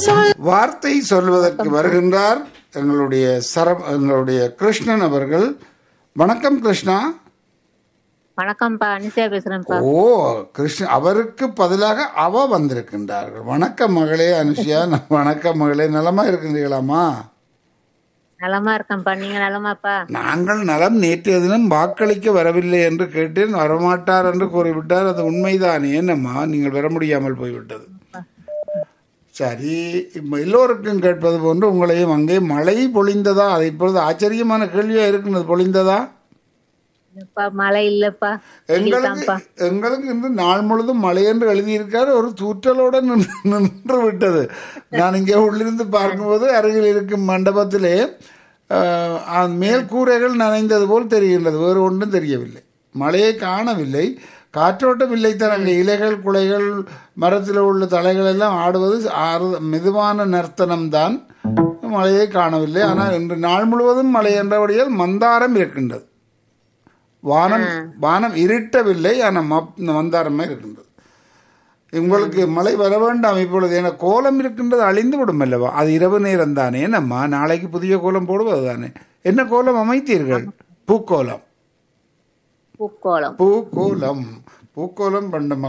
சொல் வார்த்தை சொல்வதற்கு வருகின்றார் எங்களுடைய சரம் எங்களுடைய கிருஷ்ணன் அவர்கள் வணக்கம் கிருஷ்ணா வணக்கம்ப்பா அனிஷா பேசுறேன்ப்பா ஓ கிருஷ்ண அவருக்கு பதிலாக அவ வந்திருக்கின்றார்கள் வணக்கம் மகளே அனுஷியா ந- வணக்கம் மகளே நலமா இருக்கின்றீங்களாமா நலமா இருக்கேன்ப்பா நீங்க நலமாப்பா நாங்கள் நலம் நேற்றைய தினம் வாக்களிக்க வரவில்லை என்று கேட்டேன் வரமாட்டார் என்று கூறிவிட்டார் அது உண்மைதான் என்னம்மா நீங்கள் வர முடியாமல் போய்விட்டது சரி இப்ப எல்லோருக்கும் கேட்பது போன்று உங்களையும் அங்கே மழை பொழிந்ததா அது இப்பொழுது ஆச்சரியமான கேள்வியா இருக்கின்றது பொழிந்ததா இல்லப்பா மழை இல்லப்பா எங்களுக்கு தான்ப்பா எங்களுக்கு இன்று நாள் முழுதும் மழை என்று எழுதியிருக்காரு ஒரு தூற்றலோட நின்று நின்று விட்டது நான் இங்கே உள்ளிருந்து பார்க்கும்போது அருகில் இருக்கும் மண்டபத்திலே ஆஹ், அந்த மேல் கூரைகள் நனைந்தது போல் தெரிகின்றது வேறு ஒன்றும் தெரியவில்லை மழையை காணவில்லை காற்றோட்டம் இல்லைத்தான் அங்கே இலைகள் குலைகள் மரத்தில் உள்ள தலைகள் எல்லாம் ஆடுவது ஆறு மெதுவான நர்த்தனம் தான் மழையை காணவில்லை ஆனால் இன்று நாள் முழுவதும் மழை என்றபடியால் மந்தாரம் இருக்கின்றது வானம் வானம் இருட்டவில்லை ஆனால் மப் மந்தாரமே இருக்கின்றது உங்களுக்கு மழை வர வேண்டாம் இப்பொழுது என கோலம் இருக்கின்றது அழிந்து விடும் அல்லவா அது இரவு நேரம் தானே நம்மா நாளைக்கு புதிய கோலம் போடுவது தானே என்ன கோலம் அமைத்தீர்கள் பூக்கோலம் பூக்கோளம் பூக்கோலம் பூக்கோலம் பண்ண